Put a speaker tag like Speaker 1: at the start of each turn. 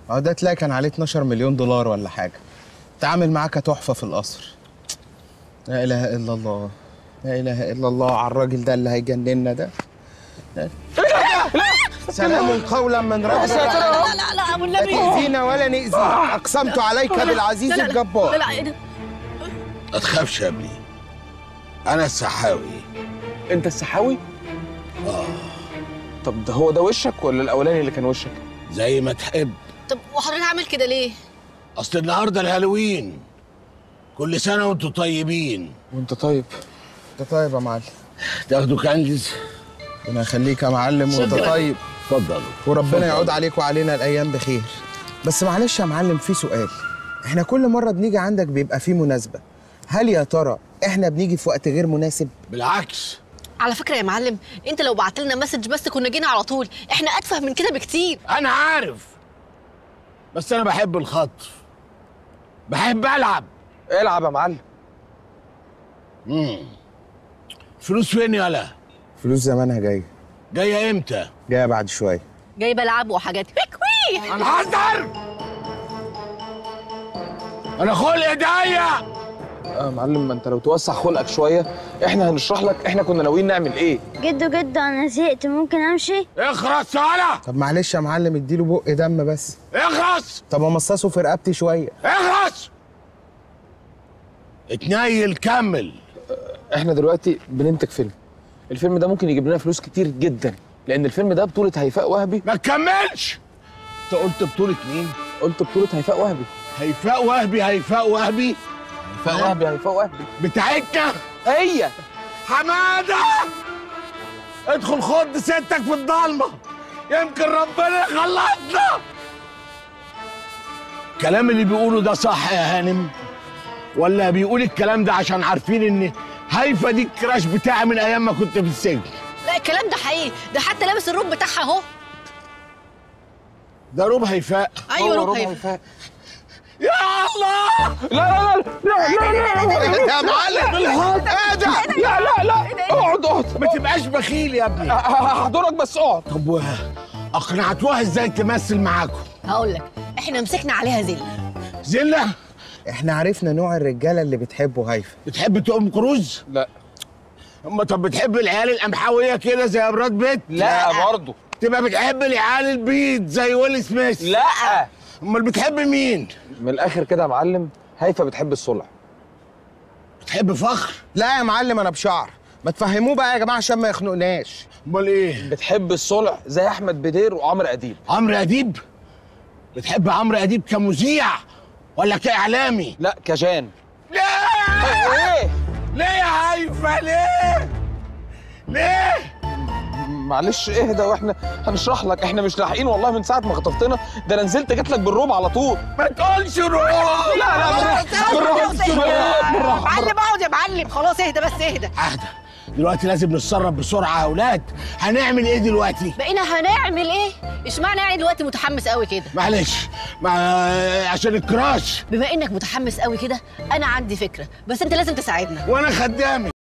Speaker 1: اه ده تلاقي كان عليه 12 مليون دولار ولا حاجه تعامل معاه كتحفه في القصر لا اله الا الله لا اله الا الله على الراجل ده اللي هيجننا ده سلام قولا من رب
Speaker 2: لا
Speaker 1: رحيم.
Speaker 2: لا لا لا ابو
Speaker 1: لا
Speaker 2: النبي
Speaker 1: تأذينا ولا نأذيك أقسمت عليك بالعزيز
Speaker 2: لا لا لا
Speaker 1: الجبار
Speaker 2: لا ايه ده
Speaker 3: ما تخافش يا ابني انا السحاوي
Speaker 4: انت السحاوي؟ اه طب ده هو ده وشك ولا الاولاني اللي كان وشك؟
Speaker 3: زي ما تحب
Speaker 2: طب وحضرتك عامل كده ليه
Speaker 3: اصل النهارده الهالوين كل سنه وانتم طيبين
Speaker 4: وانت طيب
Speaker 1: أنت طيب يا معلم
Speaker 3: تاخدوا كنز
Speaker 1: ربنا يخليك يا معلم وأنت
Speaker 2: شكراً.
Speaker 1: طيب
Speaker 3: اتفضلوا
Speaker 1: وربنا
Speaker 3: اتفضل.
Speaker 1: يعود عليك وعلينا الأيام بخير بس معلش يا معلم في سؤال إحنا كل مرة بنيجي عندك بيبقى في مناسبة هل يا ترى إحنا بنيجي في وقت غير مناسب؟
Speaker 3: بالعكس
Speaker 2: على فكره يا معلم انت لو بعت لنا مسج بس كنا جينا على طول احنا اتفه من كده بكتير
Speaker 3: انا عارف بس انا بحب الخطف بحب العب
Speaker 4: العب يا معلم
Speaker 3: مم. فلوس فين يالا
Speaker 1: فلوس زمانها جاية
Speaker 3: جايه امتى
Speaker 1: جاية بعد شوية
Speaker 2: جايبه لعب وحاجات ويك وي
Speaker 3: انا هزر انا خلق ضيق
Speaker 4: اه يا معلم ما انت لو توسع خلقك شويه احنا هنشرح لك احنا كنا ناويين نعمل ايه
Speaker 5: جدو جدو انا زهقت ممكن امشي
Speaker 3: اخرس يالا
Speaker 1: طب معلش يا معلم اديله بق دم بس
Speaker 3: اخرس
Speaker 1: طب امصصه في رقبتي شوية
Speaker 3: اخرس اتنيل كمل
Speaker 4: احنا دلوقتي بننتج فيلم الفيلم ده ممكن يجيب لنا فلوس كتير جدا لان الفيلم ده بطوله هيفاء وهبي
Speaker 3: ما تكملش انت قلت بطولة مين؟
Speaker 4: قلت بطوله هيفاء وهبي
Speaker 3: هيفاء وهبي هيفاء وهبي
Speaker 4: هيفاء وهبي هيفاء وهبي
Speaker 3: بتاعتنا
Speaker 4: هي
Speaker 3: حمادة ادخل خد ستك في الضلمة يمكن ربنا يخلصنا الكلام اللي بيقوله ده صح يا هانم ولا بيقول الكلام ده عشان عارفين ان هيفا دي الكراش بتاعي من ايام ما كنت في السجن
Speaker 2: لا الكلام ده حقيقي ده حتى لابس الروب بتاعها اهو
Speaker 3: ده روب هيفاء
Speaker 2: ايوه
Speaker 4: هو
Speaker 2: روب
Speaker 4: ربع
Speaker 2: هيفا
Speaker 4: هيفاء
Speaker 3: يا الله
Speaker 4: لا لا لا لا لا لا
Speaker 1: يا معلم
Speaker 3: ايه ده
Speaker 4: لا لا لا اقعد اقعد
Speaker 3: ما تبقاش بخيل يا ابني
Speaker 4: هحضرك بس اقعد
Speaker 3: طب و- اقنعتوها ازاي تمثل معاكم
Speaker 2: هقول لك احنا مسكنا عليها زل
Speaker 3: زله
Speaker 1: احنا عرفنا نوع الرجالة اللي بتحبه هيفا
Speaker 3: بتحب تقوم كروز
Speaker 4: لا
Speaker 3: اما طب بتحب العيال القمحويه كده زي براد بيت
Speaker 4: لا برضه
Speaker 3: تبقى بتحب العيال البيض زي ويل سميث
Speaker 4: لا
Speaker 3: امال بتحب مين
Speaker 4: من الاخر كده يا معلم هيفا بتحب الصلح
Speaker 3: بتحب فخر
Speaker 1: لا يا معلم انا بشعر ما تفهموه بقى يا جماعه عشان ما يخنقناش
Speaker 3: امال ايه
Speaker 4: بتحب الصلح زي احمد بدير وعمرو اديب
Speaker 3: عمرو اديب بتحب عمرو اديب كمذيع ولا كاعلامي
Speaker 4: لا كجان
Speaker 3: ليه
Speaker 4: ايه
Speaker 3: ليه يا هيفا ليه ليه
Speaker 4: معلش اهدى واحنا هنشرح لك احنا مش لاحقين والله من ساعه ما خطفتنا ده انا نزلت جيت لك بالروب على طول
Speaker 3: ما تقولش روح
Speaker 4: لا لا بالراحه بالراحه بالراحه بالراحه
Speaker 2: معلم اقعد يا معلم خلاص اهدى بس اهدى
Speaker 3: اهدى دلوقتي لازم نتصرف بسرعه يا اولاد هنعمل ايه دلوقتي
Speaker 2: بقينا هنعمل ايه اشمعنى يعني دلوقتي متحمس قوي كده
Speaker 3: معلش مع... عشان الكراش
Speaker 2: بما انك متحمس قوي كده انا عندي فكره بس انت لازم تساعدنا
Speaker 3: وانا خدامي